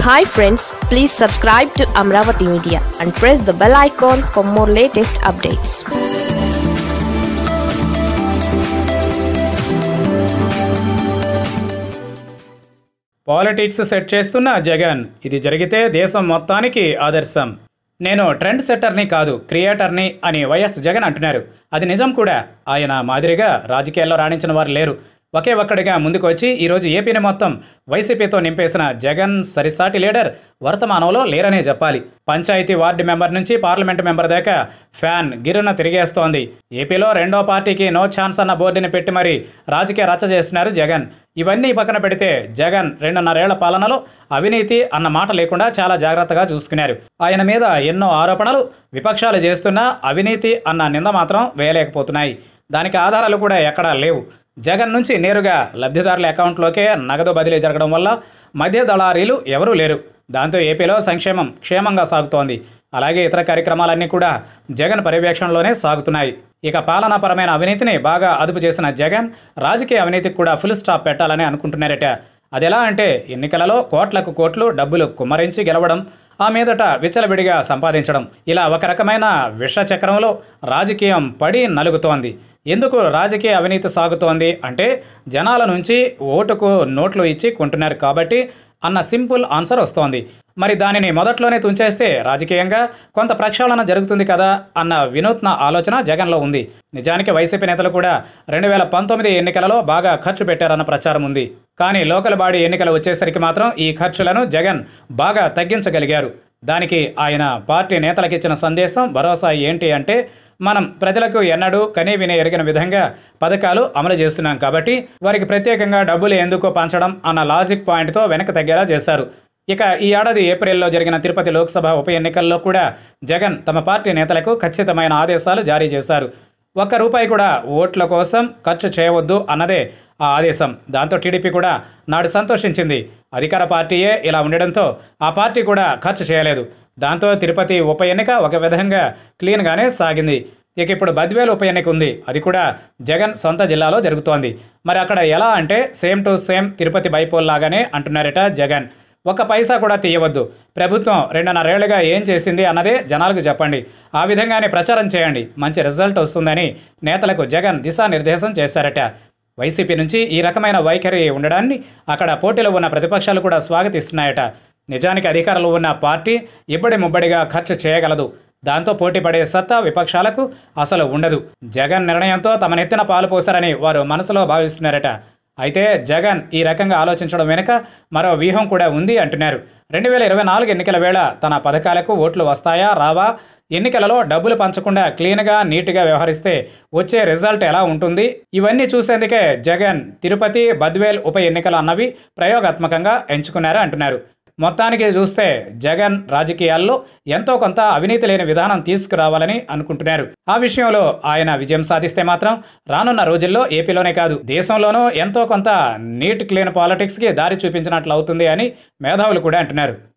hi friends please subscribe to Amaravati media and press the bell icon for more latest updates politics set చేస్తున్న జగన్ ఇది జరిగితే దేశం మొత్తానికి ఆదర్శం నేను ట్రెండ్ సెట్టర్ని కాదు క్రియేటర్ని అని వైఎస్ జగన్ అంటున్నారు అది నిజం కూడా ఆయన మాదిరిగా రాజకీయాల్లో రాణించిన వారు లేరు ఒకే ఒక్కడిగా ముందుకు వచ్చి ఈరోజు ఏపీని మొత్తం వైసీపీతో నింపేసిన జగన్ సరిసాటి లీడర్ వర్తమానంలో లేరనే చెప్పాలి పంచాయతీ వార్డు మెంబర్ నుంచి పార్లమెంటు మెంబర్ దాకా ఫ్యాన్ గిరున తిరిగేస్తోంది ఏపీలో రెండో పార్టీకి నో ఛాన్స్ అన్న బోర్డుని పెట్టి మరి రాజకీయ రచ్చ చేస్తున్నారు జగన్ ఇవన్నీ పక్కన పెడితే జగన్ రెండున్నరేళ్ల పాలనలో అవినీతి అన్న మాట లేకుండా చాలా జాగ్రత్తగా చూసుకున్నారు ఆయన మీద ఎన్నో ఆరోపణలు విపక్షాలు చేస్తున్నా అవినీతి అన్న నింద మాత్రం వేయలేకపోతున్నాయి దానికి ఆధారాలు కూడా ఎక్కడా లేవు జగన్ నుంచి నేరుగా లబ్ధిదారుల అకౌంట్లోకే నగదు బదిలీ జరగడం వల్ల మధ్య దళారీలు ఎవరూ లేరు దాంతో ఏపీలో సంక్షేమం క్షేమంగా సాగుతోంది అలాగే ఇతర కార్యక్రమాలన్నీ కూడా జగన్ పర్యవేక్షణలోనే సాగుతున్నాయి ఇక పాలనాపరమైన అవినీతిని బాగా అదుపు చేసిన జగన్ రాజకీయ అవినీతికి కూడా ఫుల్ స్టాప్ పెట్టాలని అనుకుంటున్నారట అది ఎలా అంటే ఎన్నికలలో కోట్లకు కోట్లు డబ్బులు కుమ్మరించి గెలవడం ఆ మీదట విచ్చలవిడిగా సంపాదించడం ఇలా ఒక రకమైన విష చక్రంలో రాజకీయం పడి నలుగుతోంది ఎందుకు రాజకీయ అవినీతి సాగుతోంది అంటే జనాల నుంచి ఓటుకు నోట్లు ఇచ్చి కొంటున్నారు కాబట్టి అన్న సింపుల్ ఆన్సర్ వస్తోంది మరి దానిని మొదట్లోనే తుంచేస్తే రాజకీయంగా కొంత ప్రక్షాళన జరుగుతుంది కదా అన్న వినూత్న ఆలోచన జగన్లో ఉంది నిజానికి వైసీపీ నేతలు కూడా రెండు వేల పంతొమ్మిది ఎన్నికలలో బాగా ఖర్చు పెట్టారన్న ప్రచారం ఉంది కానీ లోకల్ బాడీ ఎన్నికలు వచ్చేసరికి మాత్రం ఈ ఖర్చులను జగన్ బాగా తగ్గించగలిగారు దానికి ఆయన పార్టీ నేతలకు ఇచ్చిన సందేశం భరోసా ఏంటి అంటే మనం ప్రజలకు ఎన్నడూ కనీ విని ఎరిగిన విధంగా పథకాలు అమలు చేస్తున్నాం కాబట్టి వారికి ప్రత్యేకంగా డబ్బులు ఎందుకో పంచడం అన్న లాజిక్ పాయింట్తో వెనక్కి తగ్గేలా చేశారు ఇక ఈ ఏడాది ఏప్రిల్లో జరిగిన తిరుపతి లోక్సభ ఉప ఎన్నికల్లో కూడా జగన్ తమ పార్టీ నేతలకు ఖచ్చితమైన ఆదేశాలు జారీ చేశారు ఒక్క రూపాయి కూడా ఓట్ల కోసం ఖర్చు చేయవద్దు అన్నదే ఆ ఆదేశం దాంతో టీడీపీ కూడా నాడు సంతోషించింది అధికార పార్టీయే ఇలా ఉండడంతో ఆ పార్టీ కూడా ఖర్చు చేయలేదు దాంతో తిరుపతి ఉప ఎన్నిక ఒక విధంగా క్లీన్గానే సాగింది ఇక ఇప్పుడు బద్వేలు ఉప ఎన్నిక ఉంది అది కూడా జగన్ సొంత జిల్లాలో జరుగుతోంది మరి అక్కడ ఎలా అంటే same to same Tirupati bypoll లాగానే అంటున్నారట జగన్ ఒక్క పైసా కూడా తీయవద్దు ప్రభుత్వం రెండున్నరేళ్లుగా ఏం చేసింది అన్నదే జనాలకు చెప్పండి ఆ విధంగానే ప్రచారం చేయండి మంచి రిజల్ట్ వస్తుందని నేతలకు జగన్ దిశానిర్దేశం చేశారట వైసీపీ నుంచి ఈ రకమైన వైఖరి ఉండడాన్ని అక్కడ పోటీలో ఉన్న ప్రతిపక్షాలు కూడా స్వాగతిస్తున్నాయట నిజానికి అధికారంలో ఉన్న పార్టీ ఇబ్బడి ముబ్బడిగా ఖర్చు చేయగలదు దాంతో పోటీ పడే సత్తా విపక్షాలకు అసలు ఉండదు జగన్ నిర్ణయంతో తమ నెత్తిన పాలు పోశారని వారు మనసులో భావిస్తున్నారట అయితే జగన్ ఈ రకంగా ఆలోచించడం వెనుక మరో వ్యూహం కూడా ఉంది అంటున్నారు రెండు వేల ఇరవై నాలుగు ఎన్నికల వేళ తన పథకాలకు ఓట్లు వస్తాయా రావా ఎన్నికలలో డబ్బులు పంచకుండా క్లీన్గా నీట్గా వ్యవహరిస్తే వచ్చే రిజల్ట్ ఎలా ఉంటుంది ఇవన్నీ చూసేందుకే జగన్ తిరుపతి బద్వేల్ ఉప ఎన్నికలు అన్నవి ప్రయోగాత్మకంగా ఎంచుకున్నారు అంటున్నారు మొత్తానికి చూస్తే జగన్ రాజకీయాల్లో ఎంతో కొంత అవినీతి లేని విధానం తీసుకురావాలని అనుకుంటున్నారు ఆ విషయంలో ఆయన విజయం సాధిస్తే మాత్రం రానున్న రోజుల్లో ఏపీలోనే కాదు దేశంలోనూ ఎంతో కొంత నీట్ క్లీన్ పాలిటిక్స్కి దారి చూపించినట్లు అవుతుంది అని మేధావులు కూడా అంటున్నారు